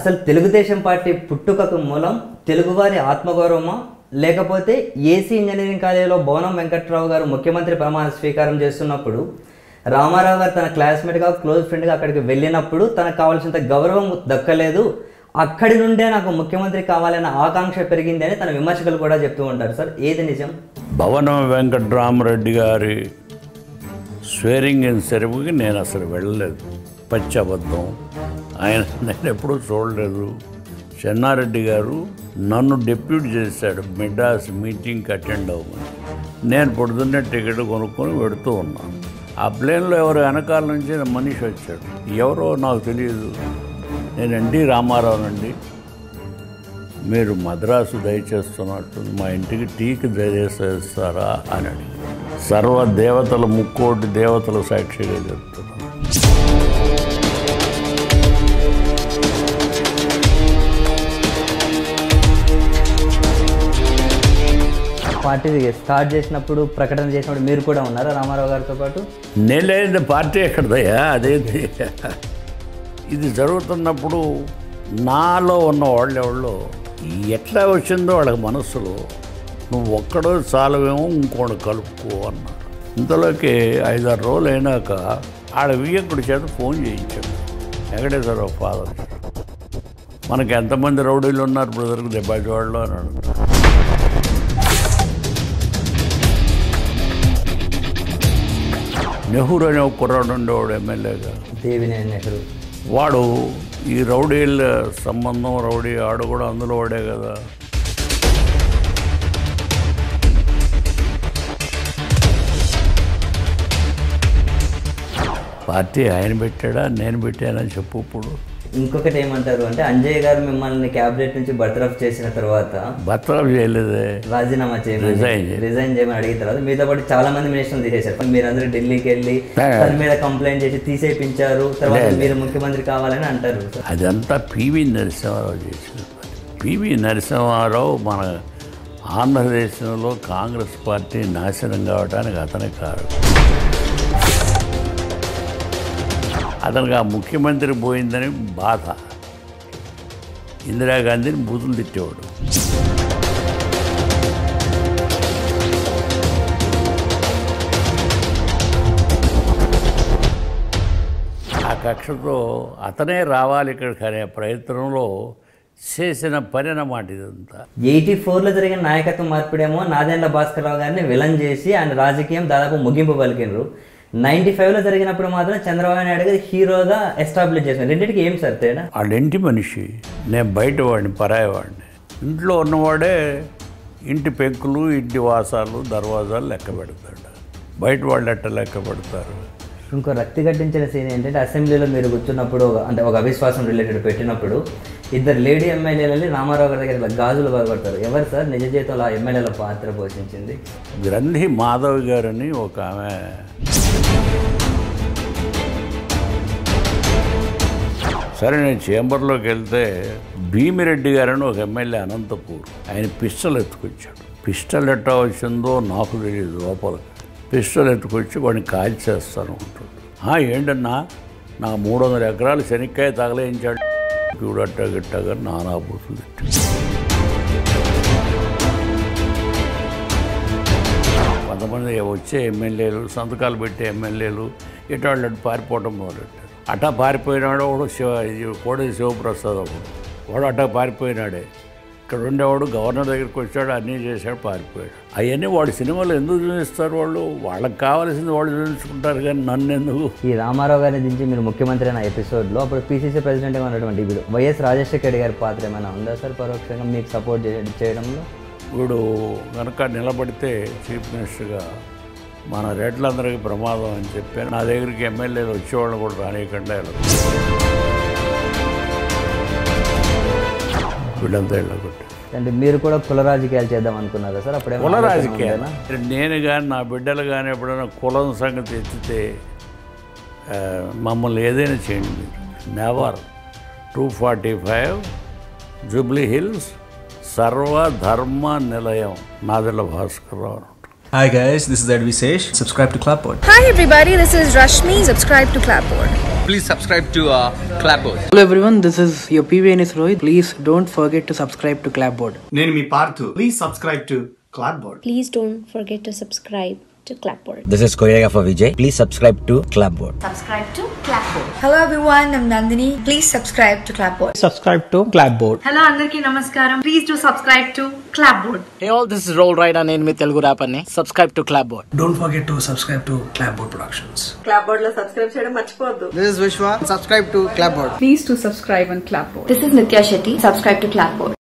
అసలు తెలుగుదేశం పార్టీ పుట్టుకకు మూలం తెలుగువారి ఆత్మగౌరవమా లేకపోతే ఏసీ ఇంజనీరింగ్ కాలేజీలో బోనం వెంకట్రావు గారు ముఖ్యమంత్రి ప్రమాణ స్వీకారం చేస్తున్నప్పుడు రామారావు గారు తన క్లాస్మేట్గా క్లోజ్ ఫ్రెండ్గా అక్కడికి వెళ్ళినప్పుడు తనకు కావాల్సినంత గౌరవం దక్కలేదు అక్కడి నుండే నాకు ముఖ్యమంత్రి కావాలన్న ఆకాంక్ష పెరిగింది అని తన విమర్శకులు కూడా చెప్తూ ఉంటారు సార్ ఏది నిజం భవనం వెంకట్రామరెడ్డి గారి స్వేరింగ్ ఇన్ సెరవుకి నేను అసలు వెళ్ళలేదు పచ్చి అబద్ధం ఆయన నేను ఎప్పుడూ చూడలేదు చెన్నారెడ్డి గారు నన్ను డెప్యూట్ చేశాడు మిడ్డాస్ మీటింగ్కి అటెండ్ అవ్వమని నేను పొద్దున్నే టికెట్ కొనుక్కొని పెడుతూ ఉన్నాను ఆ ప్లేన్లో ఎవరు వెనకాల నుంచి మనిషి వచ్చాడు ఎవరో నాకు తెలియదు నేను ఎన్టీ రామారావునండి మీరు మద్రాసు దయచేస్తున్నట్టు మా ఇంటికి టీకి దయచేస్తారా అని అడిగి సర్వ దేవతల ముక్కోటి దేవతల సాక్షిగా చెప్తున్నాను పార్టీ స్టార్ట్ చేసినప్పుడు ప్రకటన చేసినప్పుడు మీరు కూడా ఉన్నారా రామారావు గారితో పాటు నేను లేని పార్టీ ఎక్కడదయ్యా అదేంటి ఇది జరుగుతున్నప్పుడు నాలో ఉన్న వాళ్ళు ఎవళ్ళు ఎట్లా వచ్చిందో వాళ్ళకి మనస్సులో నువ్వు ఒక్కడో చాలవేమో ఇంకోటి కలుపుకో అన్నారు ఇంతలోకి ఐదారు రోజులు అయినాక ఆడ వియ్యకుడి చేత ఫోన్ చేయించాడు వెంకటేశ్వరరావు ఫాదర్ మనకి ఎంతమంది రౌడీలు ఉన్నారు బ్రదర్కి దెబ్బాకి వాళ్ళు అని అడుగుతారు నెహ్రూ అనే ఒక కుర్రాడు ఉండేవాడు ఎమ్మెల్యేగా దేవినేని నెహ్రూ వాడు ఈ రౌడీల సంబంధం రౌడీ ఆడు కూడా అందులో వాడే కదా పార్టీ ఆయన పెట్టాడా నేను పెట్టానని చెప్పు ఇప్పుడు ఇంకొకటి ఏమంటారు అంటే అంజయ్ గారు మిమ్మల్ని క్యాబినెట్ నుంచి బర్తరఫ్ చేసిన తర్వాత భర్తలు చేయలేదే రాజీనామా చేయమని Resign చేయ- రిజైన్ చేయమని అడిగిన తర్వాత మీతో పాటు చాలా మంది మినిస్టర్లు తీసేశారు మీరందరూ ఢిల్లీకి వెళ్ళి ఆ. తన మీద కంప్లైంట్ చేసి తీసేపించారు తర్వాత మీరు ముఖ్యమంత్రి కావాలని అంటారు సార్ అదంతా పివి నరసింహారావు చేసిన పని పివి నరసింహారావు మన ఆంధ్రదేశంలో కాంగ్రెస్ పార్టీ నాశనం కావడానికి అతనే కారణం అతనికి ఆ ముఖ్యమంత్రి పోయిందని బాధ ఇందిరాగాంధీని బూతులు తిట్టేవాడు ఆ కక్షతో అతనే రావాలి ఇక్కడికి అనే ప్రయత్నంలో చేసిన పని అన్నమాట ఇదంతా ఎయిటీ ఫోర్లో జరిగిన నాయకత్వ మార్పిడేమో నాదెండ్ల భాస్కరరావు గారిని విలన్ చేసి ఆయన రాజకీయం దాదాపు ముగింపు పలికినరు నైంటీ ఫైవ్లో జరిగినప్పుడు మాత్రం చంద్రబాబు నాయుడు గారు హీరోగా ఎస్టాబ్లిష్ చేశారు రెండింటికి ఏం సార్ తేడా వాళ్ళ ఇంటి మనిషి నేను బయట వాడిని పరాయి వాడిని ఇంట్లో ఉన్నవాడే ఇంటి పెంకులు ఇంటి వాసాలు దర్వాజాలు లెక్క పెడతాడు బయట వాళ్ళు ఎట్ట లెక్క పెడతారు ఇంకో రక్తి గట్టించిన సీన్ ఏంటంటే అసెంబ్లీలో మీరు కూర్చున్నప్పుడు ఒక- అంటే ఒక అవిశ్వాసం రిలేటెడ్ పెట్టినప్పుడు ఇద్దరు లేడీ ఎమ్మెల్యేలని రామారావు గారి దగ్గర ఇలా గాజులు బాగుపడతారు ఎవరు సార్ నిజ జీవితంలో ఆ ఎమ్మెల్యేల పాత్ర పోషించింది గ్రంథి మాధవ్ గారని ఒక ఆమె సరే నేను చేంబర్లోకి వెళ్తే భీమిరెడ్డి గారని ఒక ఎమ్మెల్యే అనంతపూర్ ఆయన పిస్టల్ ఎత్తుకొచ్చాడు పిస్టల్ ఎట్టా వచ్చిందో నాకు తెలియదు లోపల పిస్టల్ ఎత్తుకొచ్చి వాడిని కాల్చేస్తాను అంటాడు "ఆ, ఏంటన్నా నా మూడు వందల ఎకరాలు శనిక్కాయ తగలేయించాడు చూడట్ట గిట్టగా నానా బూతులు తిట్టాడు కొంతమంది వచ్చే ఎమ్మెల్యేలు సంతకాలు పెట్టే ఎమ్మెల్యేలు ఇటాళ్ళు అటు పారిపోవటం మొదలెట్టారు అటా పారిపోయినాడు ఒకడు శివ ఇది కోడలి శివప్రసాద్ ఒకడు వాడు అటా పారిపోయినాడే ఇక్కడ ఉండేవాడు గవర్నర్ దగ్గరికి వచ్చాడు అన్నీ చేశాడు పారిపోయాడు అవన్నీ వాడు సినిమాలు ఎందుకు చూపిస్తారు వాళ్ళు వాళ్ళకి కావాల్సింది వాళ్ళు చూపించుకుంటారు కానీ నన్ను ఎందుకు ఈ రామారావు గారిని దించి మీరు ముఖ్యమంత్రి అయిన ఎపిసోడ్లో అప్పుడు పీసీసీ ప్రెసిడెంట్గా ఉన్నటువంటి ఇప్పుడు వైఎస్ రాజశేఖర రెడ్డి గారి పాత్ర ఏమైనా ఉందా సార్ పరోక్షంగా మీకు సపోర్ట్ చేయడంలో వీడు కనుక నిలబడితే చీఫ్ మినిస్టర్గా మన రెడ్లందరికీ ప్రమాదం అని చెప్పి నా దగ్గరికి ఎమ్మెల్యేలు వచ్చేవాళ్ళు కూడా రానియకుండా వెళ్ళదు వీళ్ళంతా వెళ్ళగొట్టారు అంటే మీరు కూడా కుల రాజకీయాలు చేద్దాం అనుకున్నారా సార్ అప్పుడే కుల రాజకీయాలు నేను కానీ నా బిడ్డలు కానీ ఎప్పుడైనా కులం సంగతి ఎత్తితే ఆ, మమ్మల్ని ఏదైనా చేయండి మీరు never two forty five Jubilee Hills సర్వ ధర్మ నిలయం నాదెల్ల భాస్కర్రావు అని ఉంటుంది. Hi guys, this is Ed Visesh. Subscribe to Clapboard. Hi everybody, this is Rashmi. Subscribe to Clapboard. please subscribe to uh, Clapboard. Hello everyone, this is your PVNS Rohit. Please don't forget to subscribe to Clapboard. నేను మీ Parthu please subscribe to Clapboard Please don't forget to subscribe to Clapboard. This is choreographer Vijay. Please subscribe to Clapboard. Subscribe to Clapboard. Hello everyone, I'm Nandini. Please subscribe to Clapboard. Subscribe to Clapboard. Hello అందరికీ నమస్కారం please to subscribe to Clapboard Hey all, this is Roll Rider నేను మీ Telugu rapper ని. Subscribe to Clapboard. Don't forget to subscribe to Clapboard Productions. This is Vishwa. Subscribe to Clapboard. Please to subscribe and Clapboard This is Nitya Shetty. Subscribe to Clapboard.